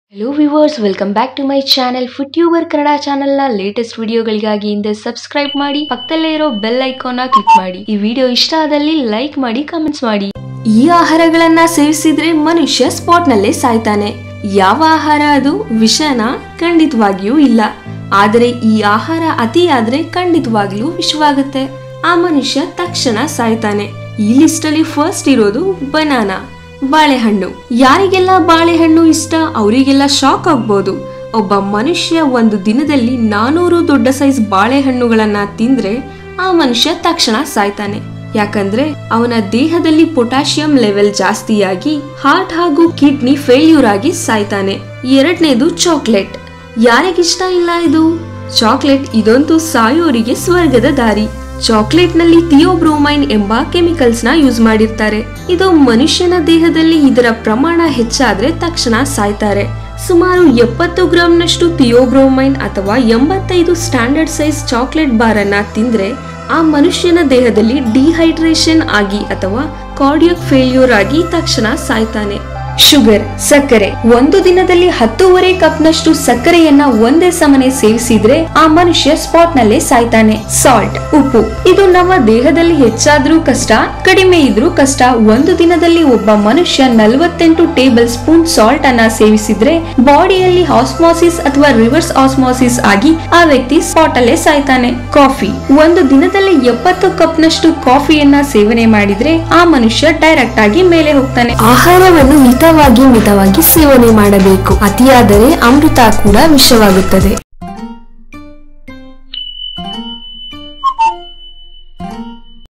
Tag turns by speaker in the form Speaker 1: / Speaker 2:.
Speaker 1: hello viewers welcome back to my channel food tuber Kannada ಚಾನೆಲ್ನ latest ವಿಡಿಯೋಗಳಿಗಾಗಿ ಹಿಂದೆ subscribe ಮಾಡಿ ಪಕ್ಕದಲ್ಲೇ ಇರೋ ಬೆಲ್ ಐಕಾನ್ನ ಕ್ಲಿಕ್ ಮಾಡಿ ಈ ವಿಡಿಯೋ ಇಷ್ಟ ಆದಲ್ಲಿ ಲೈಕ್ ಮಾಡಿ ಕಮೆಂಟ್ಸ್ ಮಾಡಿ
Speaker 2: ಈ ಆಹಾರಗಳನ್ನ ಸೇವಿಸಿದ್ರೆ ಮನುಷ್ಯ ಸ್ಪಾಟ್ನಲ್ಲೇ ಸಾಯ್ತಾನೆ ಯಾವ ಆಹಾರ ಅದು ವಿಷನ ಖಂಡಿತವಾಗಿಯೂ ಇಲ್ಲ ಆದರೆ ಈ ಆಹಾರ ಅತಿಯಾದ್ರೆ ಖಂಡಿತವಾಗ್ಲೂ ವಿಷವಾಗುತ್ತೆ ಆ ಮನುಷ್ಯ ತಕ್ಷಣ ಸಾಯ್ತಾನೆ ಈ ಲಿಸ್ಟಲ್ಲಿ ಫಸ್ಟ್ ಇರೋದು ಬನಾನಾ ಬಾಳೆಹಣ್ಣು ಯಾರಿಗೆಲ್ಲ ಬಾಳೆಹಣ್ಣು ಇಷ್ಟ ಅವರಿಗೆಲ್ಲ ಶಾಕ್ ಆಗ್ಬೋದು ಒಬ್ಬ ಮನುಷ್ಯ ಒಂದು ದಿನದಲ್ಲಿ ನಾನೂರು ದೊಡ್ಡ ಸೈಜ್ ಬಾಳೆಹಣ್ಣುಗಳನ್ನ ತಿಂದ್ರೆ ಆ ಮನುಷ್ಯ ತಕ್ಷಣ ಸಾಯ್ತಾನೆ ಯಾಕಂದ್ರೆ ಅವನ ದೇಹದಲ್ಲಿ ಪೊಟ್ಯಾಷಿಯಂ ಲೆವೆಲ್ ಜಾಸ್ತಿಯಾಗಿ ಹಾರ್ಟ್ ಹಾಗೂ ಕಿಡ್ನಿ ಫೇಲ್ಯೂರ್ ಆಗಿ ಸಾಯ್ತಾನೆ ಎರಡನೇದು ಚಾಕ್ಲೇಟ್ ಯಾರಿಗಿಷ್ಟ ಇಲ್ಲ ಇದು ಚಾಕ್ಲೇಟ್ ಇದಂತೂ ಸಾಯೋರಿಗೆ ಸ್ವರ್ಗದ ದಾರಿ ಚಾಕ್ಲೇಟ್ ನಲ್ಲಿ ಥಿಯೋಬ್ರೋಮೈನ್ ಎಂಬ ಕೆಮಿಕಲ್ಸ್ ನ ಯೂಸ್ ಮಾಡಿರ್ತಾರೆ ಇದು ಮನುಷ್ಯನ ದೇಹದಲ್ಲಿ ಇದರ ಪ್ರಮಾಣ ಹೆಚ್ಚಾದ್ರೆ ತಕ್ಷಣ ಸಾಯ್ತಾರೆ ಸುಮಾರು ಎಪ್ಪತ್ತು ಗ್ರಾಂನಷ್ಟು ಥಿಯೋಬ್ರೋಮೈನ್ ಅಥವಾ ಎಂಬತ್ತೈದು ಸ್ಟ್ಯಾಂಡರ್ಡ್ ಸೈಜ್ ಚಾಕ್ಲೇಟ್ ಬಾರ್ ಅನ್ನ ತಿಂದ್ರೆ ಆ ಮನುಷ್ಯನ ದೇಹದಲ್ಲಿ ಡಿಹೈಡ್ರೇಷನ್ ಆಗಿ ಅಥವಾ ಕಾರ್ಡಿಯಕ್ ಫೇಲ್ಯೂರ್ ಆಗಿ ತಕ್ಷಣ ಸಾಯ್ತಾನೆ ಶುಗರ್ ಸಕ್ಕರೆ ಒಂದು ದಿನದಲ್ಲಿ ಹತ್ತೂವರೆ ಕಪ್ನಷ್ಟು ಸಕ್ಕರೆಯನ್ನ ಒಂದೇ ಸಮನೆ ಸೇವಿಸಿದ್ರೆ ಆ ಮನುಷ್ಯ ಸ್ಪಾಟ್ ನಲ್ಲೇ ಸಾಯ್ತಾನೆ ಸಾಲ್ಟ್ ಉಪ್ಪು ಇದು ನಮ್ಮ ದೇಹದಲ್ಲಿ ಹೆಚ್ಚಾದ್ರೂ ಕಷ್ಟ ಕಡಿಮೆ ಇದ್ರೂ ಕಷ್ಟ ಒಂದು ದಿನದಲ್ಲಿ ಒಬ್ಬ ಮನುಷ್ಯ ನಲವತ್ತೆಂಟು ಟೇಬಲ್ ಸ್ಪೂನ್ ಸಾಲ್ಟ್ ಅನ್ನ ಸೇವಿಸಿದ್ರೆ ಬಾಡಿಯಲ್ಲಿ ಆಸ್ಮಾಸಿಸ್ ಅಥವಾ ರಿವರ್ಸ್ ಆಸ್ಮಾಸಿಸ್ ಆಗಿ ಆ ವ್ಯಕ್ತಿ ಸ್ಪಾಟ್ ಅಲ್ಲೇ ಸಾಯ್ತಾನೆ ಕಾಫಿ ಒಂದು ದಿನದಲ್ಲಿ ಎಪ್ಪತ್ತು ಕಪ್ನಷ್ಟು ಕಾಫಿಯನ್ನ ಸೇವನೆ ಮಾಡಿದ್ರೆ ಆ ಮನುಷ್ಯ ಡೈರೆಕ್ಟ್ ಆಗಿ ಮೇಲೆ ಹೋಗ್ತಾನೆ ಆಹಾರವನ್ನು ಹಿತವಾಗಿ ಮಿತವಾಗಿ ಸೇವನೆ ಮಾಡಬೇಕು ಅತಿಯಾದರೆ ಅಮೃತ ಕೂಡ ವಿಷವಾಗುತ್ತದೆ